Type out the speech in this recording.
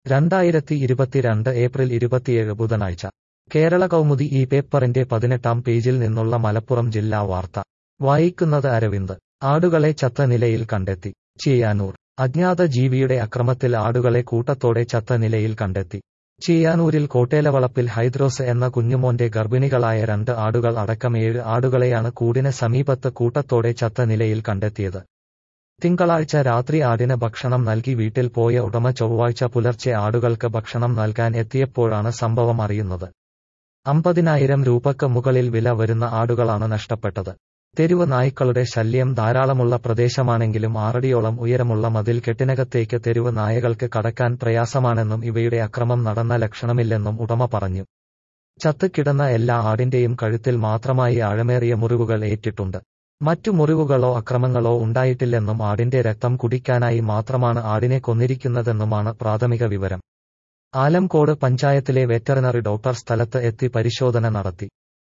രണ്ടായിരത്തി ഇരുപത്തിരണ്ട് ഏപ്രിൽ ഇരുപത്തിയേഴ് ബുധനാഴ്ച കേരള കൗമുദി ഈ പേപ്പറിന്റെ പതിനെട്ടാം പേജിൽ നിന്നുള്ള മലപ്പുറം ജില്ലാ വാർത്ത വായിക്കുന്നത് അരവിന്ദ് ആടുകളെ ചത്ത നിലയിൽ കണ്ടെത്തി ചിയാനൂർ അജ്ഞാത ജീവിയുടെ അക്രമത്തിൽ ആടുകളെ കൂട്ടത്തോടെ ചത്ത നിലയിൽ കണ്ടെത്തി ചിയാനൂരിൽ കോട്ടേലവളപ്പിൽ ഹൈദ്രോസ് എന്ന കുഞ്ഞുമോന്റെ ഗർഭിണികളായ രണ്ട് ആടുകൾ അടക്കം ഏഴ് ആടുകളെയാണ് കൂടിന് സമീപത്ത് കൂട്ടത്തോടെ ചത്ത നിലയിൽ കണ്ടെത്തിയത് തിങ്കളാഴ്ച രാത്രി ആടിന് ഭക്ഷണം നൽകി വീട്ടിൽ പോയ ഉടമ ചൊവ്വാഴ്ച പുലർച്ചെ ആടുകൾക്ക് ഭക്ഷണം നൽകാൻ എത്തിയപ്പോഴാണ് സംഭവം അറിയുന്നത് അമ്പതിനായിരം രൂപയ്ക്ക് മുകളിൽ വില വരുന്ന ആടുകളാണ് നഷ്ടപ്പെട്ടത് തെരുവ് നായ്ക്കളുടെ ശല്യം ധാരാളമുള്ള പ്രദേശമാണെങ്കിലും ആറടിയോളം ഉയരമുള്ള മതിൽ കെട്ടിനകത്തേക്ക് തെരുവ് നായകൾക്ക് കടക്കാൻ പ്രയാസമാണെന്നും ഇവയുടെ അക്രമം നടന്ന ലക്ഷണമില്ലെന്നും ഉടമ പറഞ്ഞു ചത്തുകിടന്ന എല്ലാ ആടിന്റെയും കഴുത്തിൽ മാത്രമായി ആഴമേറിയ മുറിവുകൾ ഏറ്റിട്ടുണ്ട് മറ്റു മുറിവുകളോ അക്രമങ്ങളോ ഉണ്ടായിട്ടില്ലെന്നും ആടിന്റെ രക്തം കുടിക്കാനായി മാത്രമാണ് ആടിനെ കൊന്നിരിക്കുന്നതെന്നുമാണ് പ്രാഥമിക വിവരം ആലംകോട് പഞ്ചായത്തിലെ വെറ്ററിനറി ഡോക്ടർ സ്ഥലത്ത് എത്തി പരിശോധന നടത്തി